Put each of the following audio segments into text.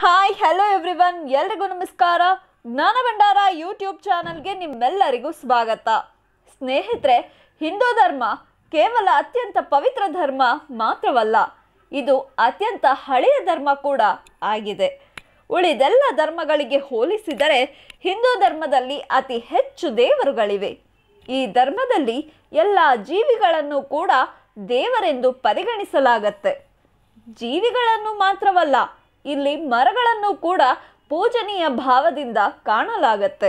hi hello everyone ಎಲ್ರಿಗೂ ನಮಸ್ಕಾರ ಜ್ಞಾನ ಭಂಡಾರ ಯೂಟ್ಯೂಬ್ ಚಾನಲ್ಗೆ ನಿಮ್ಮೆಲ್ಲರಿಗೂ ಸ್ವಾಗತ ಸ್ನೇಹಿತರೆ ಹಿಂದೂ ಧರ್ಮ ಕೇವಲ ಅತ್ಯಂತ ಪವಿತ್ರ ಧರ್ಮ ಮಾತ್ರವಲ್ಲ ಇದು ಅತ್ಯಂತ ಹಳೆಯ ಧರ್ಮ ಕೂಡ ಆಗಿದೆ ಉಳಿದೆಲ್ಲ ಧರ್ಮಗಳಿಗೆ ಹೋಲಿಸಿದರೆ ಹಿಂದೂ ಧರ್ಮದಲ್ಲಿ ಅತಿ ಹೆಚ್ಚು ದೇವರುಗಳಿವೆ ಈ ಧರ್ಮದಲ್ಲಿ ಎಲ್ಲ ಜೀವಿಗಳನ್ನು ಕೂಡ ದೇವರೆಂದು ಪರಿಗಣಿಸಲಾಗತ್ತೆ ಜೀವಿಗಳನ್ನು ಮಾತ್ರವಲ್ಲ ಇಲ್ಲಿ ಮರಗಳನ್ನು ಕೂಡ ಪೂಜನೀಯ ಭಾವದಿಂದ ಕಾಣಲಾಗತ್ತೆ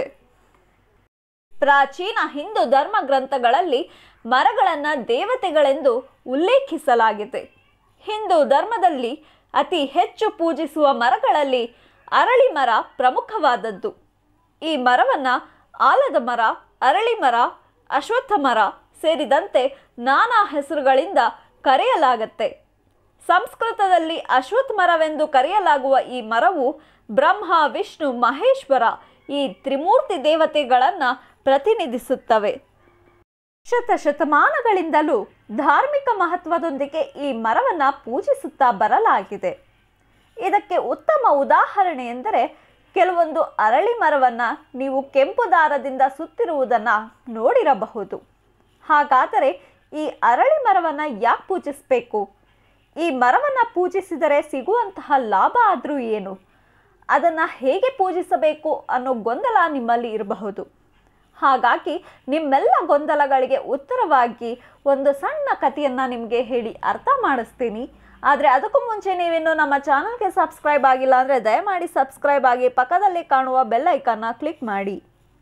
ಪ್ರಾಚೀನ ಹಿಂದೂ ಧರ್ಮ ಗ್ರಂಥಗಳಲ್ಲಿ ಮರಗಳನ್ನು ದೇವತೆಗಳೆಂದು ಉಲ್ಲೇಖಿಸಲಾಗಿದೆ ಹಿಂದೂ ಧರ್ಮದಲ್ಲಿ ಅತಿ ಹೆಚ್ಚು ಪೂಜಿಸುವ ಮರಗಳಲ್ಲಿ ಅರಳಿ ಮರ ಪ್ರಮುಖವಾದದ್ದು ಈ ಮರವನ್ನು ಆಲದ ಮರ ಅರಳಿ ಮರ ಅಶ್ವತ್ಥ ಮರ ಸೇರಿದಂತೆ ನಾನಾ ಹೆಸರುಗಳಿಂದ ಕರೆಯಲಾಗತ್ತೆ ಸಂಸ್ಕೃತದಲ್ಲಿ ಅಶ್ವತ್ಥ ಮರವೆಂದು ಕರೆಯಲಾಗುವ ಈ ಮರವು ಬ್ರಹ್ಮ ವಿಷ್ಣು ಮಹೇಶ್ವರ ಈ ತ್ರಿಮೂರ್ತಿ ದೇವತೆಗಳನ್ನು ಪ್ರತಿನಿಧಿಸುತ್ತವೆ ಶತ ಶತಮಾನಗಳಿಂದಲೂ ಧಾರ್ಮಿಕ ಮಹತ್ವದೊಂದಿಗೆ ಈ ಮರವನ್ನು ಪೂಜಿಸುತ್ತಾ ಬರಲಾಗಿದೆ ಇದಕ್ಕೆ ಉತ್ತಮ ಉದಾಹರಣೆ ಎಂದರೆ ಕೆಲವೊಂದು ಅರಳಿ ಮರವನ್ನು ನೀವು ಕೆಂಪು ದಾರದಿಂದ ಸುತ್ತಿರುವುದನ್ನು ನೋಡಿರಬಹುದು ಹಾಗಾದರೆ ಈ ಅರಳಿ ಮರವನ್ನು ಯಾಕೆ ಪೂಜಿಸಬೇಕು ಈ ಮರವನ್ನು ಪೂಜಿಸಿದರೆ ಸಿಗುವಂತಹ ಲಾಭ ಆದರೂ ಏನು ಅದನ್ನು ಹೇಗೆ ಪೂಜಿಸಬೇಕು ಅನ್ನೋ ಗೊಂದಲ ನಿಮ್ಮಲ್ಲಿ ಇರಬಹುದು ಹಾಗಾಗಿ ನಿಮ್ಮೆಲ್ಲ ಗೊಂದಲಗಳಿಗೆ ಉತ್ತರವಾಗಿ ಒಂದು ಸಣ್ಣ ಕಥೆಯನ್ನು ನಿಮಗೆ ಹೇಳಿ ಅರ್ಥ ಮಾಡಿಸ್ತೀನಿ ಆದರೆ ಅದಕ್ಕೂ ಮುಂಚೆ ನೀವಿನ್ನು ನಮ್ಮ ಚಾನಲ್ಗೆ ಸಬ್ಸ್ಕ್ರೈಬ್ ಆಗಿಲ್ಲ ಅಂದರೆ ದಯಮಾಡಿ ಸಬ್ಸ್ಕ್ರೈಬ್ ಆಗಿ ಪಕ್ಕದಲ್ಲಿ ಕಾಣುವ ಬೆಲ್ ಐಕನ್ನ ಕ್ಲಿಕ್ ಮಾಡಿ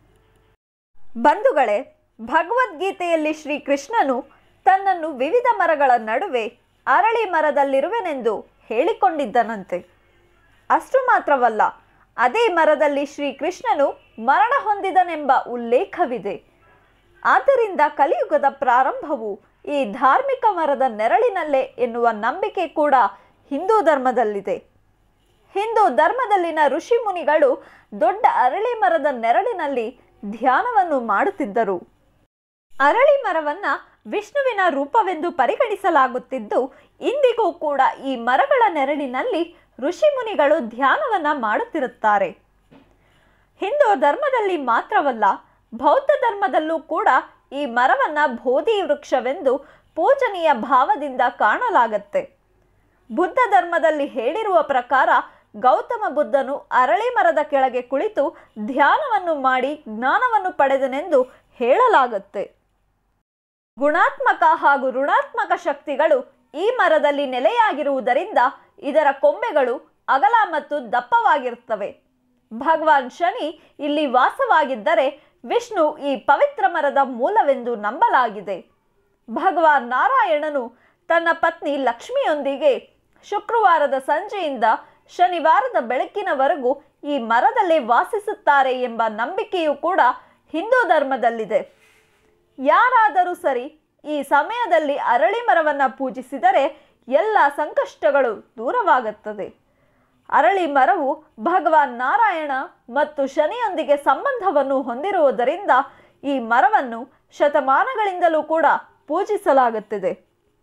ಬಂಧುಗಳೇ ಭಗವದ್ಗೀತೆಯಲ್ಲಿ ಶ್ರೀಕೃಷ್ಣನು ತನ್ನನ್ನು ವಿವಿಧ ಮರಗಳ ನಡುವೆ ಅರಳಿ ಮರದಲ್ಲಿರುವೆನೆಂದು ಹೇಳಿಕೊಂಡಿದ್ದನಂತೆ ಅಷ್ಟು ಮಾತ್ರವಲ್ಲ ಅದೇ ಮರದಲ್ಲಿ ಶ್ರೀಕೃಷ್ಣನು ಮರಣ ಹೊಂದಿದನೆಂಬ ಉಲ್ಲೇಖವಿದೆ ಆದ್ದರಿಂದ ಕಲಿಯುಗದ ಪ್ರಾರಂಭವು ಈ ಧಾರ್ಮಿಕ ಮರದ ನೆರಳಿನಲ್ಲೇ ಎನ್ನುವ ನಂಬಿಕೆ ಕೂಡ ಹಿಂದೂ ಧರ್ಮದಲ್ಲಿದೆ ಹಿಂದೂ ಧರ್ಮದಲ್ಲಿನ ಋಷಿ ಮುನಿಗಳು ದೊಡ್ಡ ಅರಳಿ ಮರದ ನೆರಳಿನಲ್ಲಿ ಧ್ಯಾನವನ್ನು ಮಾಡುತ್ತಿದ್ದರು ಅರಳಿ ಮರವನ್ನ ವಿಷ್ಣುವಿನ ರೂಪವೆಂದು ಪರಿಗಣಿಸಲಾಗುತ್ತಿದ್ದು ಇಂದಿಗೂ ಕೂಡ ಈ ಮರಗಳ ನೆರಳಿನಲ್ಲಿ ಋಷಿ ಮುನಿಗಳು ಧ್ಯಾನವನ್ನ ಮಾಡುತ್ತಿರುತ್ತಾರೆ ಹಿಂದೂ ಧರ್ಮದಲ್ಲಿ ಮಾತ್ರವಲ್ಲ ಬೌದ್ಧ ಧರ್ಮದಲ್ಲೂ ಕೂಡ ಈ ಮರವನ್ನ ಬೋಧಿ ವೃಕ್ಷವೆಂದು ಪೂಜನೀಯ ಭಾವದಿಂದ ಕಾಣಲಾಗತ್ತೆ ಬುದ್ಧ ಧರ್ಮದಲ್ಲಿ ಹೇಳಿರುವ ಪ್ರಕಾರ ಗೌತಮ ಬುದ್ಧನು ಅರಳಿ ಮರದ ಕೆಳಗೆ ಕುಳಿತು ಧ್ಯಾನವನ್ನು ಮಾಡಿ ಜ್ಞಾನವನ್ನು ಪಡೆದನೆಂದು ಹೇಳಲಾಗುತ್ತೆ ಗುಣಾತ್ಮಕ ಹಾಗೂ ಋಣಾತ್ಮಕ ಶಕ್ತಿಗಳು ಈ ಮರದಲ್ಲಿ ನೆಲೆಯಾಗಿರುವುದರಿಂದ ಇದರ ಕೊಂಬೆಗಳು ಅಗಲ ಮತ್ತು ದಪ್ಪವಾಗಿರುತ್ತವೆ ಭಗವಾನ್ ಶನಿ ಇಲ್ಲಿ ವಾಸವಾಗಿದ್ದರೆ ವಿಷ್ಣು ಈ ಪವಿತ್ರ ಮರದ ಮೂಲವೆಂದು ನಂಬಲಾಗಿದೆ ಭಗವಾನ್ ನಾರಾಯಣನು ತನ್ನ ಪತ್ನಿ ಲಕ್ಷ್ಮಿಯೊಂದಿಗೆ ಶುಕ್ರವಾರದ ಸಂಜೆಯಿಂದ ಶನಿವಾರದ ಬೆಳಕಿನವರೆಗೂ ಈ ಮರದಲ್ಲೇ ವಾಸಿಸುತ್ತಾರೆ ಎಂಬ ನಂಬಿಕೆಯೂ ಕೂಡ ಹಿಂದೂ ಧರ್ಮದಲ್ಲಿದೆ ಯಾರಾದರೂ ಸರಿ ಈ ಸಮಯದಲ್ಲಿ ಅರಳಿ ಮರವನ್ನು ಪೂಜಿಸಿದರೆ ಎಲ್ಲ ಸಂಕಷ್ಟಗಳು ದೂರವಾಗುತ್ತದೆ ಅರಳಿ ಮರವು ಭಗವಾನ್ ನಾರಾಯಣ ಮತ್ತು ಶನಿಯೊಂದಿಗೆ ಸಂಬಂಧವನ್ನು ಹೊಂದಿರುವುದರಿಂದ ಈ ಮರವನ್ನು ಶತಮಾನಗಳಿಂದಲೂ ಕೂಡ ಪೂಜಿಸಲಾಗುತ್ತಿದೆ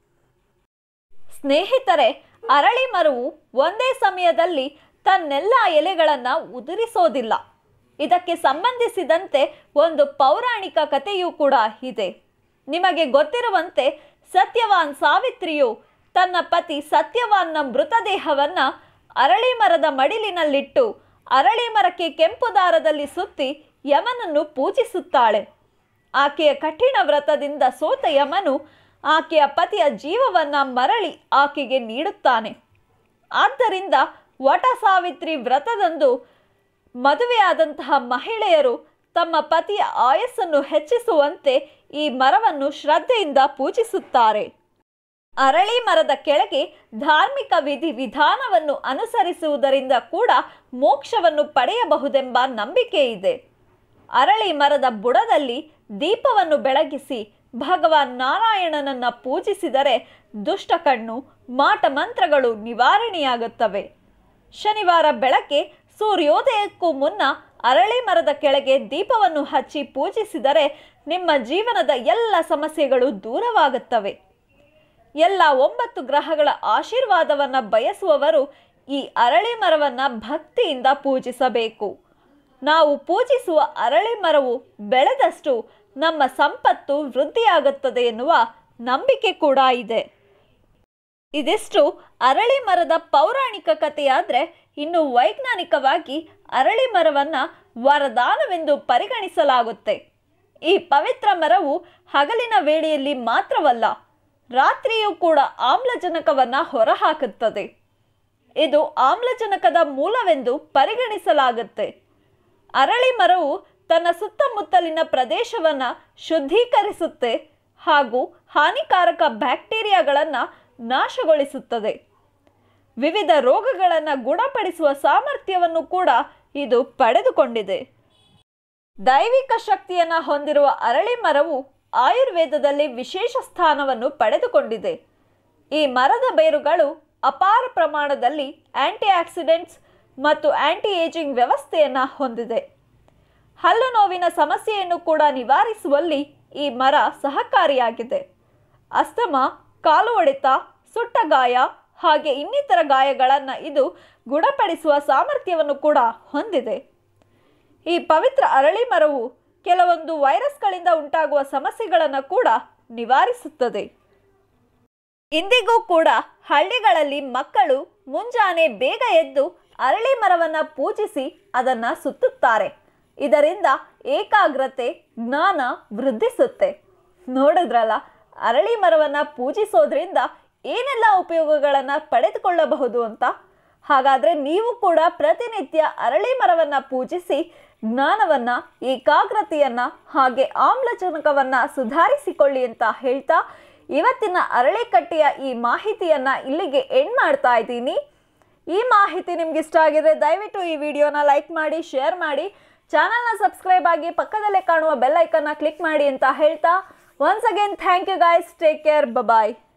ಸ್ನೇಹಿತರೆ ಅರಳಿ ಮರವು ಒಂದೇ ಸಮಯದಲ್ಲಿ ತನ್ನೆಲ್ಲ ಎಲೆಗಳನ್ನು ಉದುರಿಸೋದಿಲ್ಲ ಇದಕ್ಕೆ ಸಂಬಂಧಿಸಿದಂತೆ ಒಂದು ಪೌರಾಣಿಕ ಕಥೆಯೂ ಕೂಡ ಇದೆ ನಿಮಗೆ ಗೊತ್ತಿರುವಂತೆ ಸತ್ಯವಾನ್ ಸಾವಿತ್ರಿಯು ತನ್ನ ಪತಿ ಸತ್ಯವಾನ್ನ ಮೃತದೇಹವನ್ನು ಅರಳಿ ಮರದ ಮಡಿಲಿನಲ್ಲಿಟ್ಟು ಅರಳಿ ಮರಕ್ಕೆ ಕೆಂಪು ದಾರದಲ್ಲಿ ಸುತ್ತಿ ಯಮನನ್ನು ಪೂಜಿಸುತ್ತಾಳೆ ಆಕೆಯ ಕಠಿಣ ವ್ರತದಿಂದ ಸೋತ ಯಮನು ಆಕೆಯ ಪತಿಯ ಜೀವವನ್ನ ಮರಳಿ ಆಕೆಗೆ ನೀಡುತ್ತಾನೆ ಆದ್ದರಿಂದ ವಟ ಸಾವಿತ್ರಿ ವ್ರತದಂದು ಮದುವೆಯಾದಂತಹ ಮಹಿಳೆಯರು ತಮ್ಮ ಪತಿಯ ಆಯಸ್ಸನ್ನು ಹೆಚ್ಚಿಸುವಂತೆ ಈ ಮರವನ್ನು ಶ್ರದ್ಧೆಯಿಂದ ಪೂಜಿಸುತ್ತಾರೆ ಅರಳಿ ಮರದ ಕೆಳಗೆ ಧಾರ್ಮಿಕ ವಿಧಿ ವಿಧಾನವನ್ನು ಅನುಸರಿಸುವುದರಿಂದ ಕೂಡ ಮೋಕ್ಷವನ್ನು ಪಡೆಯಬಹುದೆಂಬ ನಂಬಿಕೆ ಇದೆ ಅರಳಿ ಮರದ ಬುಡದಲ್ಲಿ ದೀಪವನ್ನು ಬೆಳಗಿಸಿ ಭಗವಾನ್ ನಾರಾಯಣನನ್ನ ಪೂಜಿಸಿದರೆ ದುಷ್ಟಕಣ್ಣು ಮಾಟ ಮಂತ್ರಗಳು ನಿವಾರಣೆಯಾಗುತ್ತವೆ ಶನಿವಾರ ಬೆಳಗ್ಗೆ ಸೂರ್ಯೋದಯಕ್ಕೂ ಮುನ್ನ ಅರಳಿ ಮರದ ಕೆಳಗೆ ದೀಪವನ್ನು ಹಚ್ಚಿ ಪೂಜಿಸಿದರೆ ನಿಮ್ಮ ಜೀವನದ ಎಲ್ಲ ಸಮಸ್ಯೆಗಳು ದೂರವಾಗುತ್ತವೆ ಎಲ್ಲ ಒಂಬತ್ತು ಗ್ರಹಗಳ ಆಶೀರ್ವಾದವನ್ನು ಬಯಸುವವರು ಈ ಅರಳಿ ಮರವನ್ನು ಭಕ್ತಿಯಿಂದ ಪೂಜಿಸಬೇಕು ನಾವು ಪೂಜಿಸುವ ಅರಳಿ ಮರವು ಬೆಳೆದಷ್ಟು ನಮ್ಮ ಸಂಪತ್ತು ವೃದ್ಧಿಯಾಗುತ್ತದೆ ಎನ್ನುವ ನಂಬಿಕೆ ಕೂಡ ಇದೆ ಇದಿಷ್ಟು ಅರಳಿ ಮರದ ಪೌರಾಣಿಕ ಕಥೆಯಾದರೆ ಇನ್ನು ವೈಜ್ಞಾನಿಕವಾಗಿ ಅರಳಿ ಮರವನ್ನು ವರದಾನವೆಂದು ಪರಿಗಣಿಸಲಾಗುತ್ತೆ ಈ ಪವಿತ್ರ ಮರವು ಹಗಲಿನ ವೇಳೆಯಲ್ಲಿ ಮಾತ್ರವಲ್ಲ ರಾತ್ರಿಯೂ ಕೂಡ ಆಮ್ಲಜನಕವನ್ನು ಹೊರಹಾಕುತ್ತದೆ ಇದು ಆಮ್ಲಜನಕದ ಮೂಲವೆಂದು ಪರಿಗಣಿಸಲಾಗುತ್ತೆ ಅರಳಿ ಮರವು ತನ್ನ ಸುತ್ತಮುತ್ತಲಿನ ಪ್ರದೇಶವನ್ನು ಶುದ್ಧೀಕರಿಸುತ್ತೆ ಹಾಗೂ ಹಾನಿಕಾರಕ ಬ್ಯಾಕ್ಟೀರಿಯಾಗಳನ್ನು ನಾಶಗೊಳಿಸುತ್ತದೆ ವಿವಿಧ ರೋಗಗಳನ್ನು ಗುಣಪಡಿಸುವ ಸಾಮರ್ಥ್ಯವನ್ನು ಕೂಡ ಇದು ಪಡೆದುಕೊಂಡಿದೆ ದೈವಿಕ ಶಕ್ತಿಯನ್ನು ಹೊಂದಿರುವ ಅರಳಿ ಮರವು ಆಯುರ್ವೇದದಲ್ಲಿ ವಿಶೇಷ ಸ್ಥಾನವನ್ನು ಪಡೆದುಕೊಂಡಿದೆ ಈ ಮರದ ಬೇರುಗಳು ಅಪಾರ ಪ್ರಮಾಣದಲ್ಲಿ ಆಂಟಿ ಆಕ್ಸಿಡೆಂಟ್ಸ್ ಮತ್ತು ಆಂಟಿ ಏಜಿಂಗ್ ವ್ಯವಸ್ಥೆಯನ್ನು ಹೊಂದಿದೆ ಹಲ್ಲು ನೋವಿನ ಸಮಸ್ಯೆಯನ್ನು ಕೂಡ ನಿವಾರಿಸುವಲ್ಲಿ ಈ ಮರ ಸಹಕಾರಿಯಾಗಿದೆ ಅಸ್ತಮ ಕಾಲು ಹೊಡೆತ ಸುಟ್ಟ ಗಾಯ ಹಾಗೆ ಇನ್ನಿತರ ಗಾಯಗಳನ್ನು ಇದು ಗುಣಪಡಿಸುವ ಸಾಮರ್ಥ್ಯವನ್ನು ಕೂಡ ಹೊಂದಿದೆ ಈ ಪವಿತ್ರ ಅರಳಿ ಮರವು ಕೆಲವೊಂದು ವೈರಸ್ಗಳಿಂದ ಉಂಟಾಗುವ ಸಮಸ್ಯೆಗಳನ್ನು ಕೂಡ ನಿವಾರಿಸುತ್ತದೆ ಇಂದಿಗೂ ಕೂಡ ಹಳ್ಳಿಗಳಲ್ಲಿ ಮಕ್ಕಳು ಮುಂಜಾನೆ ಬೇಗ ಎದ್ದು ಅರಳಿ ಮರವನ್ನು ಪೂಜಿಸಿ ಅದನ್ನು ಸುತ್ತುತ್ತಾರೆ ಇದರಿಂದ ಏಕಾಗ್ರತೆ ಜ್ಞಾನ ವೃದ್ಧಿಸುತ್ತೆ ನೋಡಿದ್ರಲ್ಲ ಅರಳಿ ಮರವನ್ನು ಪೂಜಿಸೋದ್ರಿಂದ ಏನೆಲ್ಲ ಉಪಯೋಗಗಳನ್ನು ಪಡೆದುಕೊಳ್ಳಬಹುದು ಅಂತ ಹಾಗಾದರೆ ನೀವು ಕೂಡ ಪ್ರತಿನಿತ್ಯ ಅರಳಿ ಮರವನ್ನು ಪೂಜಿಸಿ ಜ್ಞಾನವನ್ನು ಏಕಾಗ್ರತೆಯನ್ನು ಹಾಗೆ ಆಮ್ಲಜನಕವನ್ನು ಸುಧಾರಿಸಿಕೊಳ್ಳಿ ಅಂತ ಹೇಳ್ತಾ ಇವತ್ತಿನ ಅರಳಿಕಟ್ಟೆಯ ಈ ಮಾಹಿತಿಯನ್ನು ಇಲ್ಲಿಗೆ ಎಂಡ್ ಮಾಡ್ತಾ ಇದ್ದೀನಿ ಈ ಮಾಹಿತಿ ನಿಮ್ಗೆ ಇಷ್ಟ ಆಗಿದ್ರೆ ದಯವಿಟ್ಟು ಈ ವಿಡಿಯೋನ ಲೈಕ್ ಮಾಡಿ ಶೇರ್ ಮಾಡಿ ಚಾನಲ್ನ ಸಬ್ಸ್ಕ್ರೈಬ್ ಆಗಿ ಪಕ್ಕದಲ್ಲೇ ಕಾಣುವ ಬೆಲ್ ಐಕನ್ನ ಕ್ಲಿಕ್ ಮಾಡಿ ಅಂತ ಹೇಳ್ತಾ once again thank you guys take care bye